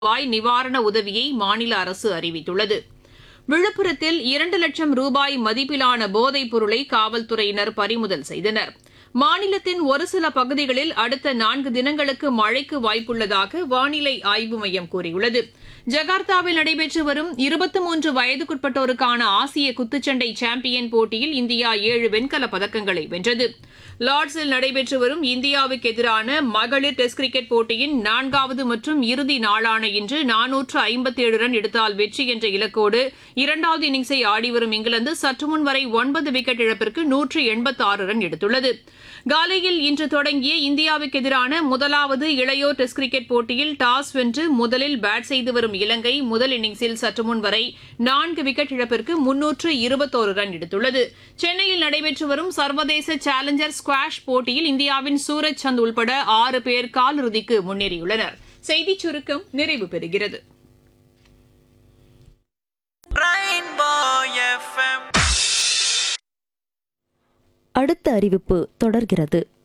ரூபாய் நிவாரண உதவியை மாநில அரசு அறிவித்துள்ளது விழுப்புரத்தில் இரண்டு லட்சம் ரூபாய் மதிப்பிலான போதைப் பொருளை காவல்துறையினர் பறிமுதல் செய்தனர் மாநிலத்தின் ஒரு சில பகுதிகளில் அடுத்த நான்கு தினங்களுக்கு மழைக்கு வாய்ப்புள்ளதாக வானிலை ஆய்வு மையம் கூறியுள்ளது ஜகார்த்தாவில் நடைபெற்று வரும் இருபத்தி மூன்று வயதுக்குட்பட்டோருக்கான ஆசிய குத்துச்சண்டை சாம்பியன் போட்டியில் இந்தியா ஏழு வெண்கலப் பதக்கங்களை வென்றது லார்ட்ஸில் நடைபெற்று வரும் இந்தியாவுக்கு எதிரான மகளிர் டெஸ்ட் கிரிக்கெட் போட்டியின் நான்காவது மற்றும் இறுதி நாளான இன்று நானூற்று ஐம்பத்தேழு ரன் எடுத்தால் வெற்றி என்ற இலக்கோடு இரண்டாவது இன்னிங்ஸை ஆடிவரும் இங்கிலாந்து சற்றுமுன் வரை ஒன்பது விக்கெட் இழப்பிற்கு நூற்று எண்பத்தாறு ரன் எடுத்துள்ளது காலையில் இன்று தொடங்கிய இந்தியாவுக்கு எதிரான முதலாவது இளையோர் டெஸ்ட் கிரிக்கெட் போட்டியில் டாஸ் வென்று முதலில் பேட் செய்து வரும் இலங்கை முதல் இன்னிங்ஸில் சற்றுமுன் வரை நான்கு விக்கெட் இழப்பிற்கு முன்னூற்று இருபத்தோரு ரன் எடுத்துள்ளது சென்னையில் நடைபெற்று வரும் சர்வதேச சேலஞ்சர் ஸ்குவாஷ் போட்டியில் இந்தியாவின் சூரஜ் சந்த் உள்பட ஆறு பேர் காலிறுதிக்கு முன்னேறியுள்ளனர் செய்திச் சுருக்கம் நிறைவு பெறுகிறது Rainbow FM. அடுத்த அறிவிப்பு தொடர்கிறது